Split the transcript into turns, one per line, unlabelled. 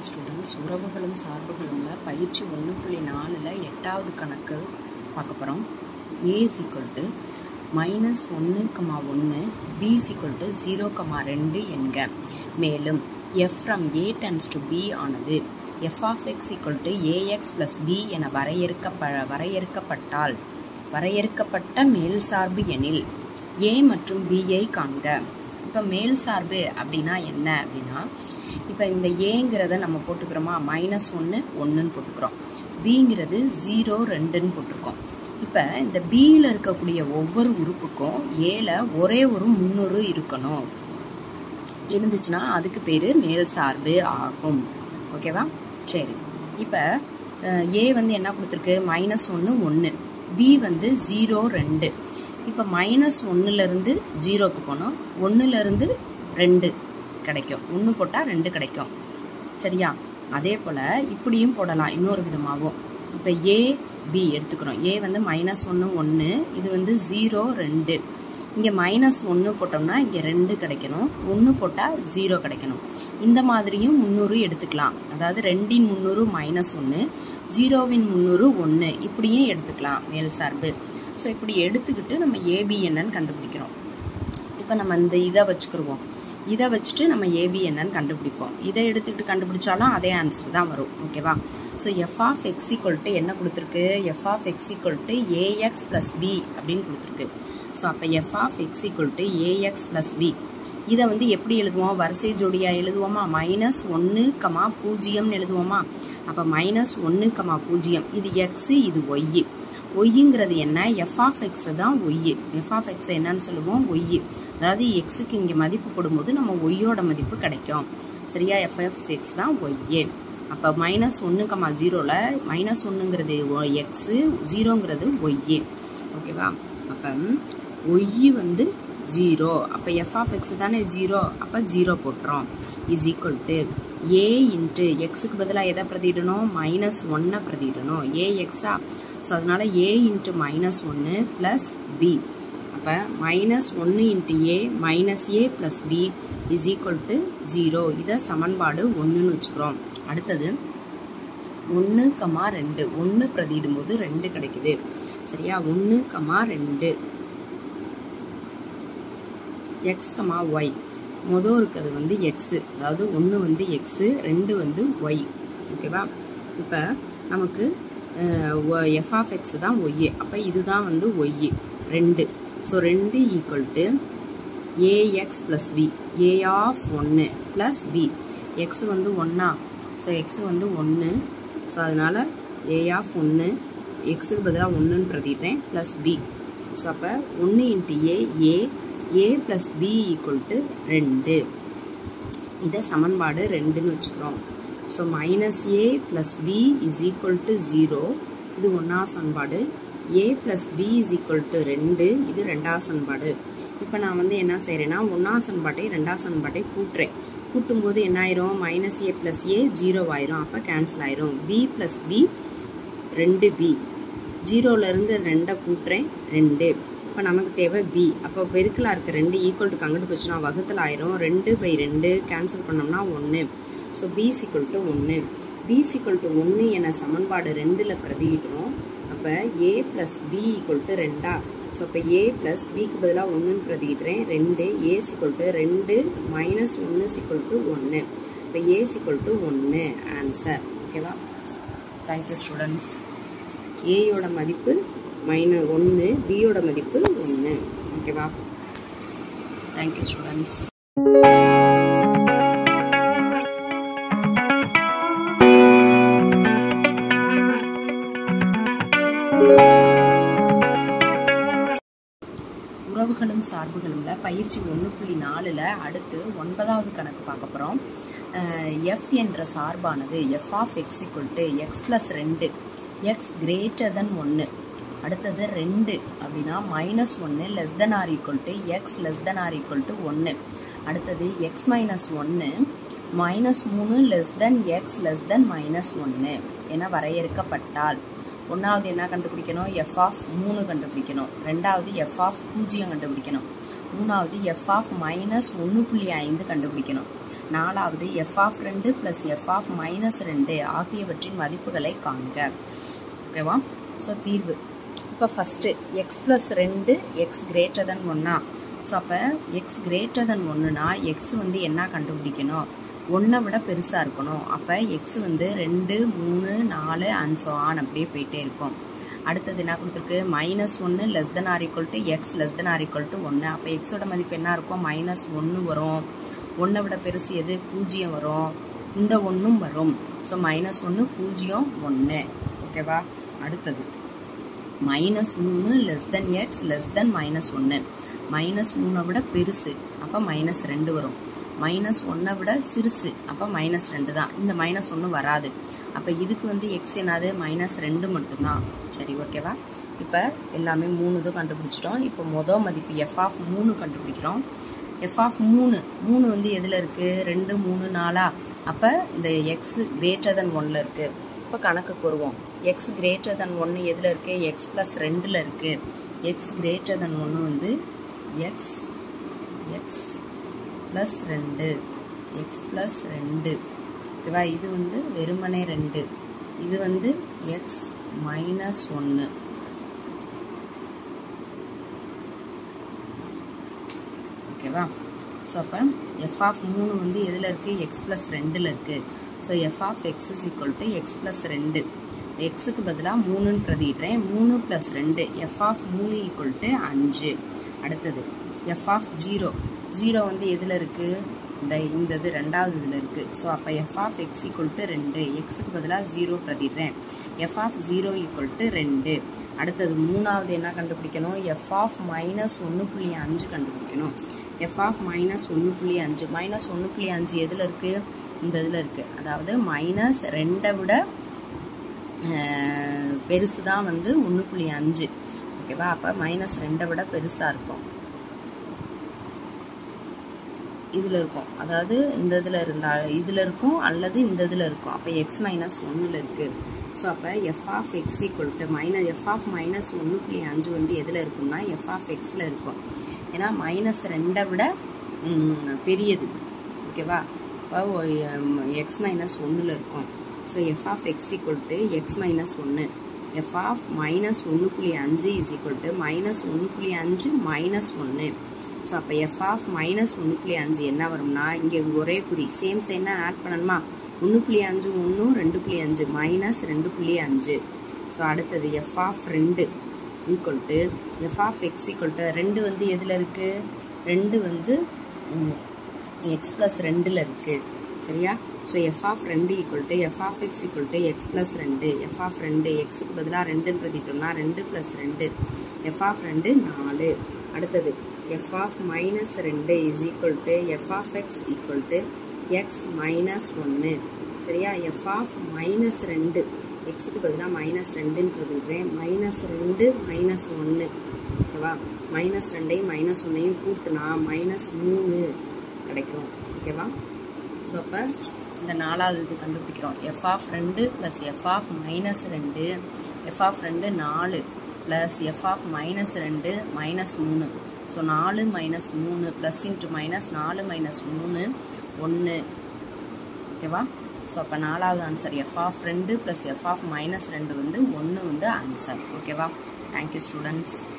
students உறவுகளும் சார்புகளும்ல பயிற்சி ஒன்று புள்ளி நாலில் எட்டாவது கணக்கு பார்க்க போகிறோம் A is equal to minus ஒன்று கமா ஒன்று B is equal to zero comma ரெண்டு என்க மேலும் F from A tends to B ஆனது F of X equal to AX plus B என வரையறுக்கப்ப வரையறுக்கப்பட்டால் வரையறுக்கப்பட்ட மேல் சார்பு எனில் ஏ மற்றும் பியை காண்க இப்போ மேல் சார்பு அப்படின்னா என்ன அப்படின்னா இப்போ இந்த ஏங்கிறத நம்ம போட்டுக்கிறோமா மைனஸ் ஒன்று ஒன்றுன்னு போட்டுக்கிறோம் பிங்கிறது ஜீரோ ரெண்டுன்னு போட்டிருக்கோம் இப்போ இந்த பியில் இருக்கக்கூடிய ஒவ்வொரு உறுப்புக்கும் ஏல ஒரே ஒரு முந்நூறு இருக்கணும் இருந்துச்சுன்னா அதுக்கு பேர் மேல் சார்பு ஆகும் ஓகேவா சரி இப்போ ஏ வந்து என்ன கொடுத்துருக்கு மைனஸ் ஒன்று ஒன்று பி வந்து ஜீரோ ரெண்டு இப்போ மைனஸ் ஒன்றுலேருந்து ஜீரோக்கு போனோம் ஒன்றுலேருந்து ரெண்டு கிடைக்கும் ஒன்று போட்டால் ரெண்டு கிடைக்கும் சரியா அதே போல் இப்படியும் போடலாம் இன்னொரு விதமாகவும் இப்போ ஏ பி எடுத்துக்கிறோம் ஏ வந்து மைனஸ் ஒன்று ஒன்று இது வந்து ஜீரோ ரெண்டு இங்கே மைனஸ் ஒன்று போட்டோம்னா இங்கே ரெண்டு கிடைக்கணும் ஒன்று போட்டால் ஜீரோ கிடைக்கணும் இந்த மாதிரியும் முந்நூறு எடுத்துக்கலாம் அதாவது ரெண்டின் முந்நூறு மைனஸ் ஒன்று ஜீரோவின் முந்நூறு ஒன்று இப்படியும் எடுத்துக்கலாம் மேல் சார்பு ஸோ இப்படி எடுத்துக்கிட்டு நம்ம ஏபி என்னன்னு கண்டுபிடிக்கிறோம் இப்போ நம்ம இந்த இதை வச்சுக்கிருவோம் இதை வச்சுட்டு நம்ம ஏபி என்னன்னு கண்டுபிடிப்போம் இதை எடுத்துக்கிட்டு கண்டுபிடிச்சாலும் அதே ஆன்சர் தான் வரும் ஓகேவா so F of X equal என்ன கொடுத்துருக்கு F of X equal to AX plus B அப்படின்னு கொடுத்துருக்கு ஸோ அப்போ F of X equal to AX plus B இதை வந்து எப்படி எழுதுவோம் வரிசை ஜோடியாக எழுதுவோமா மைனஸ் ஒன்று கமா பூஜ்ஜியம்னு எழுதுவோமா அப்போ மைனஸ் ஒன்று கமா பூஜ்ஜியம் இது எக்ஸு இது ஒய்யு ஒய்யுங்கிறது என்ன எஃப் ஆஃப் எக்ஸ் தான் ஒய்யு எஃப் ஆஃப் எக்ஸ் என்னன்னு சொல்லுவோம் ஒய்யு அதாவது எக்ஸுக்கு இங்கே மதிப்பு போடும்போது நம்ம ஒய்யோட மதிப்பு கிடைக்கும் சரியா எஃப் எஃப் எக்ஸ் தான் ஒய்யே அப்போ மைனஸ் ஒன்று கமா ஜீரோவில் மைனஸ் ஒன்றுங்கிறது எக்ஸு ஜீரோங்கிறது ஒய்யே ஓகேவா அப்போ ஒய்யு வந்து ஜீரோ அப்போ எஃப் ஆஃப் எக்ஸ் தானே ஜீரோ அப்போ ஜீரோ போட்டுறோம் is equal to A into எக்ஸுக்கு பதிலாக எதை பிரதிடணும் மைனஸ் ஒன்னை பிரதிடணும் ஏ எக்ஸா ஸோ அதனால் ஏ இன்ட்டு மைனஸ் ஒன்று ப்ளஸ் பி அப்போ மைனஸ் ஒன்று into A minus A plus B is equal to zero இதை சமன்பாடு ஒன்றுன்னு வச்சுக்கிறோம் அடுத்தது ஒன்று கமா ரெண்டு ஒன்று பிரதியிடும்போது ரெண்டு கிடைக்குது சரியா ஒன்று கமா ரெண்டு எக்ஸ் கமா ஒய் மொதல் இருக்கிறது வந்து எக்ஸு அதாவது ஒன்று வந்து எக்ஸு ரெண்டு வந்து ஒய் ஓகேவா இப்போ நமக்கு எஃப் ஆஃப் எக்ஸ் தான் ஒய்யு அப்போ இதுதான் வந்து ஒய்யு ரெண்டு ஸோ ரெண்டு equal to AX plus B A of ஒன்று ப்ளஸ் பி எக்ஸ் வந்து ஒன்றா ஸோ எக்ஸ் வந்து ஒன்று ஸோ அதனால் ஏ ஆஃப் ஒன்று எக்ஸுக்கு பதிலாக ஒன்றுன்னு பிரதிடுறேன் ப்ளஸ் பி ஸோ அப்போ ஒன்று into A A A plus B equal to ரெண்டு இதை சமன்பாடு ரெண்டுன்னு வச்சுக்கிறோம் so minus A plus B is equal to zero இது ஒன்றாவது சமன்பாடு A plus B is equal to ரெண்டு இது ரெண்டாவது சமன்பாடு இப்போ நான் வந்து என்ன செய்கிறேன்னா ஒன்றாவது சமன்பாட்டை ரெண்டாவது சமன்பாட்டை கூட்டுறேன் கூட்டும்போது என்ன ஆயிரும் minus A plus A zero ஆயிரும் அப்போ கேன்சல் ஆயிரும் பி ப்ளஸ் பி ரெண்டு பி ஜீரோலேருந்து ரெண்டை கூட்டுறேன் ரெண்டு இப்போ நமக்கு தேவை பி அப்போ பெருக்கலாக இருக்க ரெண்டு ஈக்குவல் டு அங்கிட்டு போச்சுன்னா வகுத்தில் ஆயிரும் ரெண்டு பை ரெண்டு கேன்சல் பண்ணோம்னா ஒன்று ஸோ பி சிக்குவல் டு ஒன்று பி சிக்குவல் டு ஒன்று என சமன்பாடு ரெண்டில் பிரதியிடுறோம் அப்போ A plus B equal to ரெண்டா ஸோ அப்போ ஏ ப்ளஸ் பிக்கு பதிலாக ஒன்றுன்னு பிரதியிடுறேன் ரெண்டு ஏ சிக்குவல் டு ரெண்டு மைனஸ் ஒன்று சிக்குவல் டு ஒன்று இப்போ ஏ சிக்குவல் டு ஒன்று ஆன்சர் ஓகேவா தேங்க்யூ ஸ்டூடெண்ட்ஸ் ஏயோட மதிப்பு மைன ஒன்று பியோட மதிப்பு ஒன்று ஓகேவா தேங்க்யூ ஸ்டூடெண்ட்ஸ் உறவுகளும் சார்புகளும்ல பயிற்சி ஒன்று புள்ளி நாலில் அடுத்து ஒன்பதாவது கணக்கு பார்க்க போகிறோம் எஃப் என்ற சார்பானது F of X equal to X plus ரெண்டு எக்ஸ் கிரேட்டர் தென் ஒன்று அடுத்தது ரெண்டு அப்படின்னா மைனஸ் ஒன்று less than or equal to X less than or equal to ஒன்று அடுத்தது எக்ஸ் மைனஸ் ஒன்று மைனஸ் மூணு less than X less than minus ஒன்று என வரையறுக்கப்பட்டால் ஒன்றாவது என்ன கண்டுபிடிக்கணும் எஃப் ஆஃப் மூணு கண்டுபிடிக்கணும் ரெண்டாவது எஃப் ஆஃப் பூஜ்ஜியம் கண்டுபிடிக்கணும் மூணாவது எஃப் ஆஃப் மைனஸ் ஒன்று புள்ளி ஐந்து கண்டுபிடிக்கணும் நாலாவது எஃப் ஆஃப் ரெண்டு ப்ளஸ் எஃப் ஆஃப் மைனஸ் ரெண்டு ஆகியவற்றின் மதிப்புகளை காண்க ஓகேவா ஸோ தீர்வு இப்போ ஃபஸ்ட்டு எக்ஸ் ப்ளஸ் ரெண்டு எக்ஸ் கிரேட்டர் தென் ஒன்னா ஸோ அப்போ எக்ஸ் கிரேட்டர் தென் ஒன்றுனா எக்ஸ் வந்து என்ன கண்டுபிடிக்கணும் ஒன்றை விட பெருசாக இருக்கணும் அப்போ எக்ஸ் வந்து ரெண்டு மூணு நாலு அஞ்சு ஆன் அப்படியே போயிட்டே இருக்கும் அடுத்தது என்ன கொடுத்துருக்கு மைனஸ் ஒன்று less than or equal to X less than or equal to ஒன்று அப்போ எக்ஸோட மதிப்பு என்ன இருக்கும் மைனஸ் ஒன்று வரும் ஒன்றை விட பெருசு எது பூஜ்ஜியம் வரும் இந்த ஒன்றும் வரும் ஸோ மைனஸ் ஒன்று பூஜ்ஜியம் ஒன்று ஓகேவா அடுத்தது மைனஸ் மூணு less than X less than minus ஒன்று மைனஸ் மூணை விட பெருசு அப்போ மைனஸ் ரெண்டு வரும் மைனஸ் ஒன்றை விட சிறுசு அப்போ மைனஸ் ரெண்டு தான் இந்த மைனஸ் ஒன்று வராது அப்போ இதுக்கு வந்து எக்ஸ் என்னது மைனஸ் ரெண்டு மட்டும்தான் சரி ஓகேவா இப்போ எல்லாமே மூணு இதுவும் கண்டுபிடிச்சிட்டோம் இப்போ மொதல் மதிப்பு எஃப் ஆஃப் மூணு கண்டுபிடிக்கிறோம் எஃப் ஆஃப் மூணு மூணு வந்து எதில் இருக்குது ரெண்டு மூணு நாலா அப்போ இந்த எக்ஸ் கிரேட்டர் தென் ஒன்னில் இருக்குது இப்போ கணக்கு கூறுவோம் எக்ஸ் கிரேட்டர் தென் ஒன்று எதில் இருக்குது எக்ஸ் ப்ளஸ் ரெண்டில் இருக்குது எக்ஸ் கிரேட்டர் தென் ஒன்று வந்து எக்ஸ் எக்ஸ் ப்ளஸ் ரெண்டு எக்ஸ் ப்ளஸ் ரெண்டு ஓகேவா இது வந்து வெறுமனே ரெண்டு இது வந்து எக்ஸ் மைனஸ் ஒன்று ஓகேவா ஸோ அப்போ எஃப் ஆஃப் மூணு வந்து எதில் இருக்குது எக்ஸ் ப்ளஸ் ரெண்டில் இருக்குது so F of X is equal to X plus ரெண்டு எக்ஸுக்கு பதிலாக மூணுன்னு பிரதிடுறேன் மூணு ப்ளஸ் ரெண்டு எஃப் ஆஃப் மூணு ஈக்குவல் டு அஞ்சு அடுத்தது எஃப் ஆஃப் ஜீரோ ஜீரோ வந்து எதில் இருக்குது இந்த இந்த இது ரெண்டாவது இதில் இருக்குது ஸோ அப்போ F of X equal to ரெண்டு எக்ஸுக்கு பதிலாக ஜீரோ பிரதிடுறேன் F of zero equal to ரெண்டு அடுத்தது மூணாவது என்ன கண்டுபிடிக்கணும் எஃப் ஆஃப் மைனஸ் ஒன்று புள்ளி அஞ்சு கண்டுபிடிக்கணும் எஃப் ஆஃப் மைனஸ் ஒன்று புள்ளி அஞ்சு மைனஸ் ஒன்று புள்ளி அஞ்சு எதில் இருக்குது இந்த இதில் இருக்குது அதாவது மைனஸ் ரெண்டை விட பெருசு தான் வந்து ஒன்று புள்ளி அஞ்சு ஓகேவா அப்போ மைனஸ் ரெண்டை விட பெருசாக இருக்கும் இதில் இருக்கும் அதாவது இந்த இதில் இருந்தால் இதில் இருக்கும் அல்லது இந்த இதில் இருக்கும் அப்போ எக்ஸ் மைனஸ் ஒன்றில் இருக்குது ஸோ அப்போ F of X equal to minus F of minus ஒன்று புள்ளி அஞ்சு வந்து எதில் இருக்கும்னா எஃப் ஆஃப் எக்ஸில் இருக்கும் ஏன்னா மைனஸ் ரெண்டை விட பெரியது ஓகேவா இப்போ எக்ஸ் மைனஸ் ஒன்றில் இருக்கும் so F of X equal to X minus ஒன்று எஃப் ஆஃப் மைனஸ் ஒன்று புள்ளி அஞ்சு இஸ் ஈக்குவல் டு மைனஸ் ஒன்று புள்ளி அஞ்சு மைனஸ் ஒன்று ஸோ அப்போ எஃப் ஆஃப் மைனஸ் ஒன்று புள்ளி அஞ்சு என்ன வரும்னா இங்கே ஒரே குறி சேம் சைனா ஆட் பண்ணணுமா ஒன்று புள்ளி அஞ்சு ஒன்று ரெண்டு புள்ளி அஞ்சு மைனஸ் ரெண்டு புள்ளி அஞ்சு ஸோ அடுத்தது எஃப் ஆஃப் ரெண்டு equal to F of X equal to ரெண்டு வந்து எதில் இருக்குது ரெண்டு வந்து எக்ஸ் ப்ளஸ் ரெண்டில் இருக்குது சரியா ஸோ எஃப் ஆஃப் ரெண்டு equal to F of X equal to X plus ரெண்டு எஃப் ஆஃப் ரெண்டு எக்ஸுக்கு பதிலாக ரெண்டுன்னு பிரதிட்டோம்னா ரெண்டு ப்ளஸ் ரெண்டு எஃப் ஆஃப் ரெண்டு நாலு அடுத்தது எஃப் ஆஃப் மைனஸ் ரெண்டு is equal to F of X equal to X minus ஒன்று சரியா எஃப் ஆஃப் மைனஸ் ரெண்டு எக்ஸுக்கு பதிலாக மைனஸ் ரெண்டுன்னு பிரதிடுறேன் மைனஸ் ரெண்டு மைனஸ் ஒன்று ஓகேவா மைனஸ் ரெண்டையும் மைனஸ் ஒன்றையும் கூட்டினா மைனஸ் மூணு கிடைக்கும் ஓகேவா ஸோ அப்போ இந்த நாலாவது இது கண்டுபிடிக்கிறோம் எஃப் ஆஃப் ரெண்டு ப்ளஸ் எஃப் ஆஃப் மைனஸ் ரெண்டு எஃப் ஆஃப் ரெண்டு நாலு ப்ளஸ் எஃப் ஆஃப் மைனஸ் ரெண்டு மைனஸ் மூணு ஸோ நாலு மைனஸ் மூணு ப்ளஸ் இன்ட்டு மைனஸ் நாலு மைனஸ் மூணு ஒன்று ஓகேவா ஸோ அப்போ நாலாவது ஆன்சர் எஃப் ஆஃப் ரெண்டு ப்ளஸ் எஃப் ஆஃப் மைனஸ் ரெண்டு வந்து ஒன்று வந்து ஆன்சர் ஓகேவா தேங்க்யூ ஸ்டூடெண்ட்ஸ்